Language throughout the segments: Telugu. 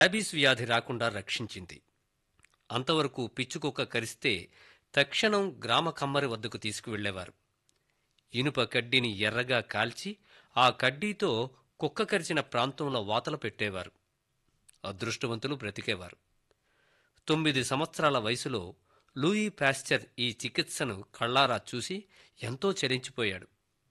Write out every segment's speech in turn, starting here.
ర్యాబీస్ వ్యాధి రాకుండా రక్షించింది అంతవరకు పిచ్చుకుక్క కరిస్తే తక్షణం గ్రామ కమ్మరి వద్దకు తీసుకువెళ్లేవారు ఇనుప కడ్డీని ఎర్రగా కాల్చి ఆ కడ్డీతో కుక్క కరిచిన ప్రాంతంలో వాతలు పెట్టేవారు అదృష్టవంతులు బ్రతికేవారు తొమ్మిది సంవత్సరాల వయసులో లూయి పాస్చర్ ఈ చికిత్సను కళ్ళారా చూసి ఎంతో చలించిపోయాడు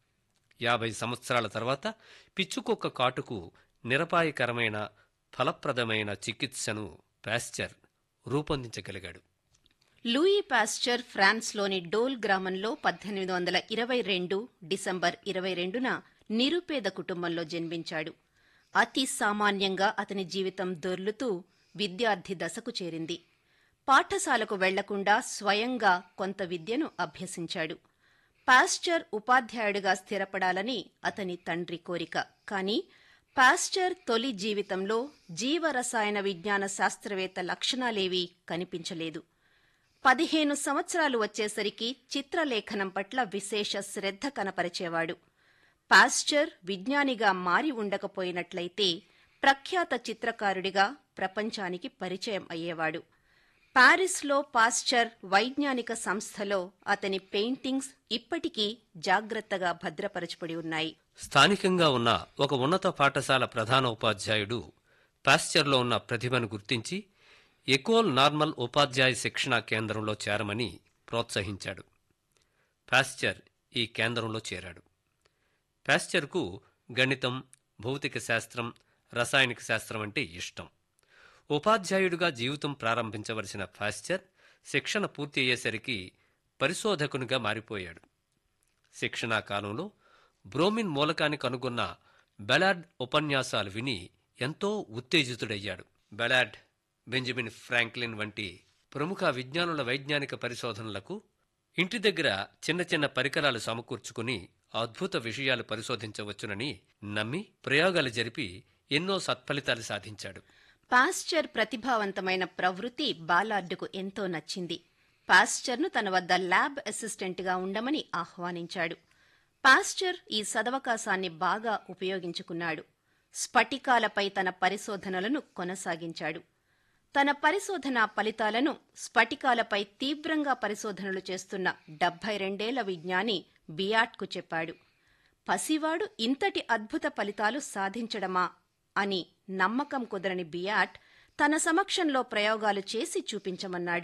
యాభై సంవత్సరాల తర్వాత పిచ్చుకుక్క కాటుకు నిరపాయకరమైన ఫలప్రదమైన చికిత్సను పాస్చర్ రూపొందించగలిగాడు లూయి పాస్చర్ ఫ్రాన్స్లోని డోల్ గ్రామంలో పద్దెనిమిది వందల ఇరవై రెండు డిసెంబర్ ఇరవై రెండున నిరుపేద కుటుంబంలో జన్మించాడు అతి సామాన్యంగా అతని జీవితం దొర్లుతూ విద్యార్థి దశకు చేరింది పాఠశాలకు వెళ్లకుండా స్వయంగా కొంత విద్యను అభ్యసించాడు పాస్చర్ ఉపాధ్యాయుడిగా స్థిరపడాలని అతని తండ్రి కోరిక కాని పాస్చర్ తొలి జీవితంలో జీవరసాయన విజ్ఞాన శాస్త్రవేత్త లక్షణాలేవీ కనిపించలేదు పదిహేను సంవత్సరాలు వచ్చేసరికి చిత్రలేఖనం పట్ల విశేష శ్రద్ధ కనపరిచేవాడు పాస్చర్ విజ్ఞానిగా మారి ఉండకపోయినట్లయితే ప్రఖ్యాత చిత్రకారుడిగా ప్రపంచానికి పరిచయం అయ్యేవాడు పారిస్లో పాస్చర్ వైజ్ఞానిక సంస్థలో అతని పెయింటింగ్స్ ఇప్పటికీ జాగ్రత్తగా భద్రపరచబడి ఉన్నాయి స్థానికంగా ఉన్న ఒక ఉన్నత పాఠశాల ప్రధాన ఉపాధ్యాయుడు పాస్చర్లో ఉన్న ప్రతిభను గుర్తించి ఎకోల్ నార్మల్ ఉపాధ్యాయ శిక్షణా కేంద్రంలో చేరమని ప్రోత్సహించాడు పాస్చర్ ఈ కేంద్రంలో చేరాడు పాస్చర్కు గణితం భౌతిక శాస్త్రం రసాయనిక శాస్త్రం అంటే ఇష్టం ఉపాధ్యాయుడిగా జీవితం ప్రారంభించవలసిన పాస్చర్ శిక్షణ పూర్తి అయ్యేసరికి పరిశోధకునిగా మారిపోయాడు శిక్షణా కాలంలో బ్రోమిన్ మూలకాన్ని కనుగొన్న బెలాడ్ ఉపన్యాసాలు విని ఎంతో ఉత్తేజితుడయ్యాడు బెలాడ్ బెంజమిన్ ఫ్రాంక్లిన్ వంటి ప్రముఖ విజ్ఞానుల వైజ్ఞానిక పరిశోధనలకు ఇంటి దగ్గర చిన్న చిన్న పరికరాలు సమకూర్చుకుని అద్భుత విషయాలు పరిశోధించవచ్చునని నమ్మి ప్రయోగాలు జరిపి ఎన్నో సత్ఫలితాలు సాధించాడు పాస్చర్ ప్రతిభావంతమైన ప్రవృత్తి బాలార్డుకు ఎంతో నచ్చింది పాస్చర్ను తన వద్ద ల్యాబ్ అసిస్టెంట్గా ఉండమని ఆహ్వానించాడు పాస్చర్ ఈ సదవకాశాన్ని బాగా ఉపయోగించుకున్నాడు స్ఫటికాలపై తన పరిశోధనలను కొనసాగించాడు తన పరిశోధనా ఫలితాలను స్ఫటికాలపై తీవ్రంగా పరిశోధనలు చేస్తున్న డెబ్బై రెండేళ్ల విజ్ఞాని బియాట్కు చెప్పాడు పసివాడు ఇంతటి అద్భుత ఫలితాలు సాధించడమా అని నమ్మకం కుదరని బియాట్ తన సమక్షంలో ప్రయోగాలు చేసి చూపించమన్నాడు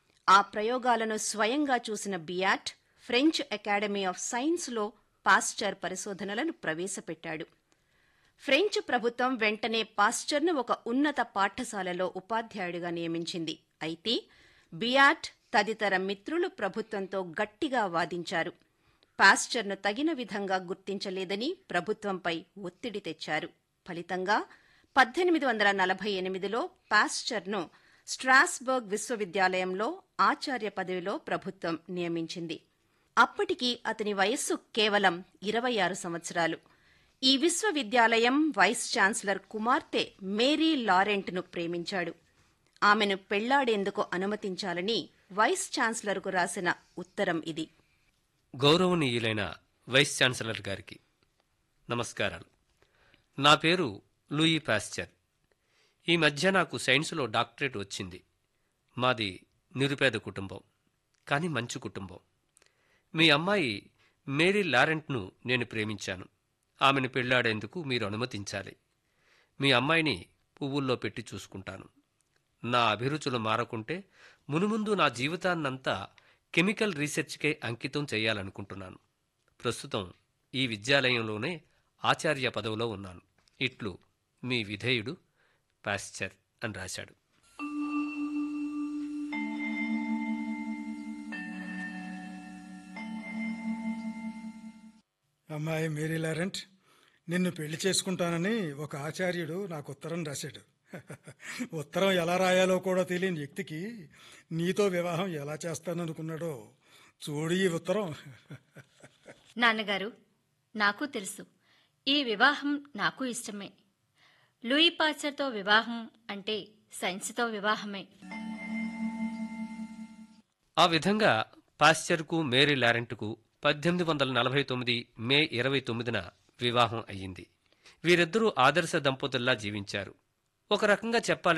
ఆ ప్రయోగాలను స్వయంగా చూసిన బియాట్ ఫ్రెంచ్ అకాడమీ ఆఫ్ సైన్స్లో పాస్చర్ పరిశోధనలను ప్రవేశపెట్టాడు ఫ్రెంచ్ ప్రభుత్వం వెంటనే పాస్చర్ను ఒక ఉన్నత పాఠశాలలో ఉపాధ్యాయుడిగా నియమించింది అయితే బియాట్ తదితర మిత్రులు ప్రభుత్వంతో గట్టిగా వాదించారు పాస్చర్ను తగిన విధంగా గుర్తించలేదని ప్రభుత్వంపై ఒత్తిడి తెచ్చారు ఫలితంగా పద్దెనిమిది వందల నలభై ఎనిమిదిలో పాస్చర్ను స్ట్రాస్బర్గ్ విశ్వవిద్యాలయంలో ఆచార్య పదవిలో ప్రభుత్వం నియమించింది అప్పటికి అతని వయస్సు కేవలం ఇరవై ఆరు సంవత్సరాలు ఈ విశ్వవిద్యాలయం వైస్ ఛాన్సలర్ కుమార్తె మేరీ లారెంట్ను ప్రేమించాడు ఆమెను పెళ్లాడేందుకు అనుమతించాలని వైస్ ఛాన్సలర్కు రాసిన ఉత్తరం ఇది గౌరవనీయులైన వైస్ ఛాన్సలర్ గారికి నమస్కారాలు నా పేరు లూయి పాస్చర్ ఈ మధ్య నాకు సైన్సులో డాక్టరేట్ వచ్చింది మాది నిరుపేద కుటుంబం కానీ మంచి కుటుంబం మీ అమ్మాయి మేరీ లారెంట్ను నేను ప్రేమించాను ఆమెను పెళ్లాడేందుకు మీరు అనుమతించాలి మీ అమ్మాయిని పువ్వుల్లో పెట్టి చూసుకుంటాను నా అభిరుచులు మారకుంటే మునుముందు నా జీవితాన్నంతా కెమికల్ రీసెర్చ్కే అంకితం చేయాలనుకుంటున్నాను ప్రస్తుతం ఈ విద్యాలయంలోనే ఆచార్య పదవిలో ఉన్నాను ఇట్లు మీ విధేయుడు పాస్చర్ అని రాశాడు అమ్మాయి మేరీ లారెంట్ నిన్ను పెళ్లి చేసుకుంటానని ఒక ఆచార్యుడు నాకు ఉత్తరం రాశాడు ఉత్తరం ఎలా రాయాలో కూడా తెలియని వ్యక్తికి నీతో వివాహం ఎలా చేస్తాననుకున్నాడో చూడు ఈ ఉత్తరం నాన్నగారు నాకు తెలుసు ఈ వివాహం నాకు ఇష్టమే లూయి పాచర్తో వివాహం అంటే సైన్స్తో వివాహమే ఆ విధంగా పాస్చర్కు మేరీ లారెంట్కు పద్దెనిమిది వందల నలభై తొమ్మిది మే ఇరవై తొమ్మిదిన వివాహం అయ్యింది వీరిద్దరూ ఆదర్శ దంపతుల్లా జీవించారు ఒక రకంగా చెప్పాలి